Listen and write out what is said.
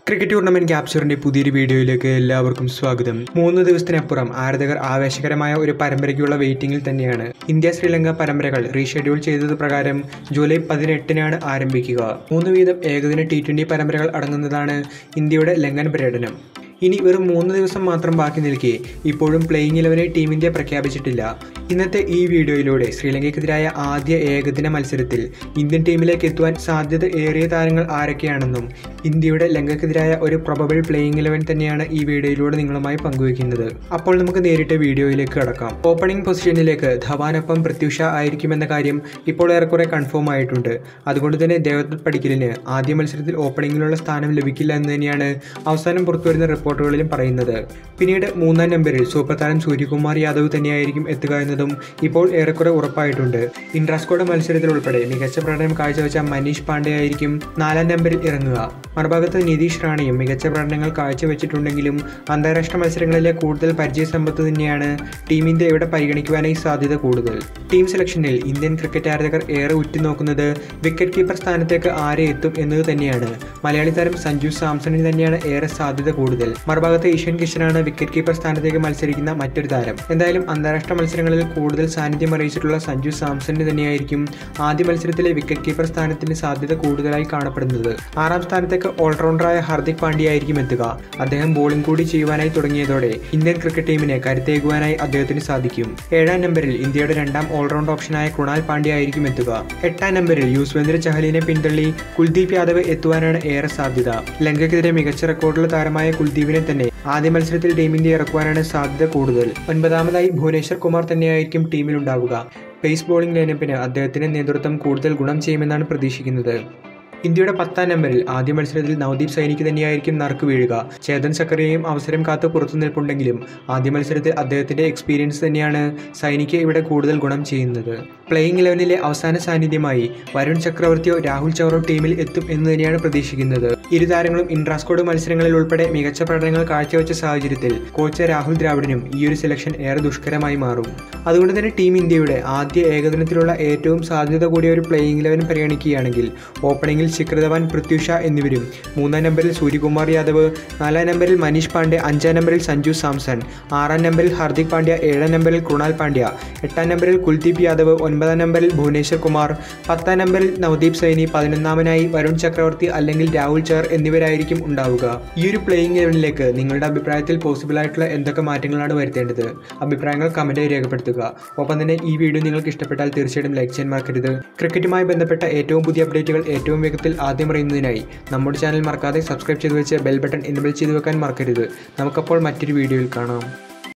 cricket tournament ക്യാപ്ചറിന്റെ പുതിയൊരു വീഡിയോയിലേക്ക് എല്ലാവർക്കും സ്വാഗതം മൂന്ന് ദിവസത്തിനപ്പുറം ആരാധകർ ആവേശകരമായ ഒരു പരമ്പരയ്ക്കുള്ള വെയിറ്റിംഗിൽ തന്നെയാണ് ഇന്ത്യ ശ്രീലങ്ക പരമ്പരകൾ റീഷെഡ്യൂൾ ചെയ്തത് പ്രകാരം ജൂലൈ പതിനെട്ടിനാണ് ആരംഭിക്കുക മൂന്ന് വീതം ഏകദിന ടി ട്വന്റി പരമ്പരകൾ അടങ്ങുന്നതാണ് ഇന്ത്യയുടെ ലങ്കൻ പര്യടനം ഇനി വെറും മൂന്ന് ദിവസം മാത്രം ബാക്കി നിൽക്കെ ഇപ്പോഴും പ്ലേയിങ് ഇലവനെ ടീം ഇന്ത്യ പ്രഖ്യാപിച്ചിട്ടില്ല ഇന്നത്തെ ഈ വീഡിയോയിലൂടെ ശ്രീലങ്കയ്ക്കെതിരായ ആദ്യ ഏകദിന മത്സരത്തിൽ ഇന്ത്യൻ ടീമിലേക്ക് എത്തുവാൻ സാധ്യത ഏറിയ താരങ്ങൾ ആരൊക്കെയാണെന്നും ഇന്ത്യയുടെ ലങ്കയ്ക്കെതിരായ ഒരു പ്രൊബബിൾ പ്ലേയിങ് ഇലവൻ തന്നെയാണ് ഈ വീഡിയോയിലൂടെ നിങ്ങളുമായി പങ്കുവയ്ക്കുന്നത് അപ്പോൾ നമുക്ക് നേരിട്ട് വീഡിയോയിലേക്ക് കടക്കാം ഓപ്പണിംഗ് പൊസിഷനിലേക്ക് ധവാനൊപ്പം പ്രത്യുഷ ആയിരിക്കുമെന്ന കാര്യം ഇപ്പോൾ ഏറെക്കുറെ കൺഫേം ആയിട്ടുണ്ട് അതുകൊണ്ട് തന്നെ ദേവദത്ത് പടിക്കലിന് ആദ്യ മത്സരത്തിൽ ഓപ്പണിംഗിലുള്ള സ്ഥാനം ലഭിക്കില്ല എന്ന് തന്നെയാണ് അവസാനം പുറത്തുവരുന്ന റിപ്പോർട്ടുകളിലും പറയുന്നത് പിന്നീട് മൂന്നാം നമ്പറിൽ സൂപ്പർ താരം സൂര്യകുമാർ യാദവ് തന്നെയായിരിക്കും എത്തുക എന്നതും ഇപ്പോൾ ഏറെക്കുറെ ഉറപ്പായിട്ടുണ്ട് ഇൻട്രാസ്കോഡ് മത്സരത്തിൽ ഉൾപ്പെടെ മികച്ച പ്രകടനം കാഴ്ചവെച്ച മനീഷ് പാണ്ഡെ ആയിരിക്കും നാലാം നമ്പറിൽ ഇറങ്ങുക മറുഭാഗത്ത് നിതീഷ് റാണയും മികച്ച പ്രകടനങ്ങൾ കാഴ്ചവെച്ചിട്ടുണ്ടെങ്കിലും അന്താരാഷ്ട്ര മത്സരങ്ങളിലെ കൂടുതൽ പരിചയസമ്പത്ത് തന്നെയാണ് ടീം ഇന്ത്യ ഇവിടെ പരിഗണിക്കുവാനായി സാധ്യത കൂടുതൽ ടീം സെലക്ഷനിൽ ഇന്ത്യൻ ക്രിക്കറ്റ് ആരാധകർ ഏറെ ഉറ്റുനോക്കുന്നത് വിക്കറ്റ് കീപ്പർ സ്ഥാനത്തേക്ക് ആരെ എത്തും എന്നത് തന്നെയാണ് മലയാളി താരം സഞ്ജു സാംസണിന് തന്നെയാണ് ഏറെ സാധ്യത കൂടുതൽ മറുഭാഗത്ത് ഈശൻ കിഷനാണ് വിക്കറ്റ് കീപ്പർ സ്ഥാനത്തേക്ക് മത്സരിക്കുന്ന മറ്റൊരു താരം എന്തായാലും അന്താരാഷ്ട്ര മത്സരങ്ങളിൽ കൂടുതൽ സാന്നിധ്യം അറിയിച്ചിട്ടുള്ള സഞ്ജു സാംസണിന് തന്നെയായിരിക്കും ആദ്യ മത്സരത്തിലെ വിക്കറ്റ് കീപ്പർ സ്ഥാനത്തിന് സാധ്യത കൂടുതലായി കാണപ്പെടുന്നത് ആറാം സ്ഥാനത്തേക്ക് ഓൾറൗണ്ടറായ ഹാർദിക് പാണ്ഡ്യ ആയിരിക്കും എത്തുക അദ്ദേഹം ബോളിംഗ് കൂടി ചെയ്യുവാനായി തുടങ്ങിയതോടെ ഇന്ത്യൻ ക്രിക്കറ്റ് ടീമിനെ കരുത്തേകുവാനായി അദ്ദേഹത്തിന് സാധിക്കും ഏഴാം നമ്പറിൽ ഇന്ത്യയുടെ രണ്ടാം ഓൾറൗണ്ട് ഓപ്ഷനായ കൃണാൽ പാണ്ഡ്യ ആയിരിക്കും എത്തുക എട്ടാം നമ്പറിൽ യുസ്വേന്ദ്ര ചഹലിനെ പിന്തള്ളി കുൽദീപ് യാദവ് എത്തുവാനാണ് ഏറെ സാധ്യത ലങ്കയ്ക്കെതിരെ മികച്ച റെക്കോർഡുള്ള താരമായ കുൽദീപിനെ തന്നെ ആദ്യ മത്സരത്തിൽ ടീം ഇന്ത്യ ഇറക്കുവാനാണ് സാധ്യത കൂടുതൽ ഒൻപതാമതായി ഭുവനേശ്വർ കുമാർ തന്നെയായിരിക്കും ടീമിലുണ്ടാവുക പേസ് ബോളിംഗ് ലൈനപ്പിന് അദ്ദേഹത്തിന്റെ നേതൃത്വം കൂടുതൽ ഗുണം ചെയ്യുമെന്നാണ് പ്രതീക്ഷിക്കുന്നത് ഇന്ത്യയുടെ പത്താം നമ്പറിൽ ആദ്യ മത്സരത്തിൽ നവദീപ് സൈനിക്ക് തന്നെയായിരിക്കും നറുക്ക് വീഴുക ചേതൻ സക്കറിയയും അവസരം കാത്ത് പുറത്തു നിൽപ്പുണ്ടെങ്കിലും ആദ്യ മത്സരത്തിൽ അദ്ദേഹത്തിന്റെ എക്സ്പീരിയൻസ് തന്നെയാണ് സൈനിക്ക് ഇവിടെ കൂടുതൽ ഗുണം ചെയ്യുന്നത് പ്ലേയിങ് ഇലവനിലെ അവസാന സാന്നിധ്യമായി വരുൺ ചക്രവർത്തിയോ രാഹുൽ ചൗറോ ടീമിൽ എത്തും എന്ന് തന്നെയാണ് പ്രതീക്ഷിക്കുന്നത് ഇരു താരങ്ങളും ഇൻട്രാസ്കോഡ് മത്സരങ്ങളിൽ ഉൾപ്പെടെ മികച്ച പ്രകടനങ്ങൾ കാഴ്ചവെച്ച സാഹചര്യത്തിൽ കോച്ച് രാഹുൽ ദ്രാവിഡിനും ഈ ഒരു സെലക്ഷൻ ഏറെ ദുഷ്കരമായി മാറും അതുകൊണ്ട് തന്നെ ടീം ഇന്ത്യയുടെ ആദ്യ ഏകദിനത്തിലുള്ള ഏറ്റവും സാധ്യത കൂടിയ ഒരു പ്ലേയിങ് ഇലവൻ പരിഗണിക്കുകയാണെങ്കിൽ ഓപ്പണിംഗിൽ ശിഖർ ധവാൻ പൃഥ്വിഷ എന്നിവരും മൂന്നാം നമ്പറിൽ സൂര്യകുമാർ യാദവ് നാലാം നമ്പറിൽ മനീഷ് പാണ്ഡെ അഞ്ചാം നമ്പറിൽ സഞ്ജു സാംസൺ ആറാം നമ്പറിൽ ഹാർദിക് പാണ്ഡ്യ ഏഴാം നമ്പറിൽ കൃണാൽ പാണ്ഡ്യ എട്ടാം നമ്പറിൽ കുൽദീപ് യാദവ് ഒൻപതാം നമ്പറിൽ ഭുവനേശ്വർ കുമാർ പത്താം നമ്പറിൽ നവദീപ് സൈനി പതിനൊന്നാമനായി വരുൺ ചക്രവർത്തി അല്ലെങ്കിൽ രാഹുൽ ചാർ എന്നിവരായിരിക്കും ഉണ്ടാവുക ഈ ഒരു പ്ലേയിങ് ലെവലിലേക്ക് നിങ്ങളുടെ അഭിപ്രായത്തിൽ പോസിബിൾ ആയിട്ടുള്ള എന്തൊക്കെ മാറ്റങ്ങളാണ് വരുത്തേണ്ടത് അഭിപ്രായങ്ങൾ കമൻറ്റായി രേഖപ്പെടുത്തുക ഒപ്പം തന്നെ ഈ വീഡിയോ നിങ്ങൾക്ക് ഇഷ്ടപ്പെട്ടാൽ തീർച്ചയായിട്ടും ലൈക്ക് ചെയ്യാൻ മറക്കരുത് ക്രിക്കറ്റുമായി ബന്ധപ്പെട്ട ഏറ്റവും പുതിയ അപ്ഡേറ്റുകൾ ഏറ്റവും വേഗത്തിൽ ആദ്യം അറിയുന്നതിനായി നമ്മുടെ ചാനൽ മറക്കാതെ സബ്സ്ക്രൈബ് ചെയ്ത് വെച്ച് ബെൽ ബട്ടൺ എനബിൾ ചെയ്ത് വെക്കാൻ മറക്കരുത് നമുക്കപ്പോൾ മറ്റൊരു വീഡിയോയിൽ കാണാം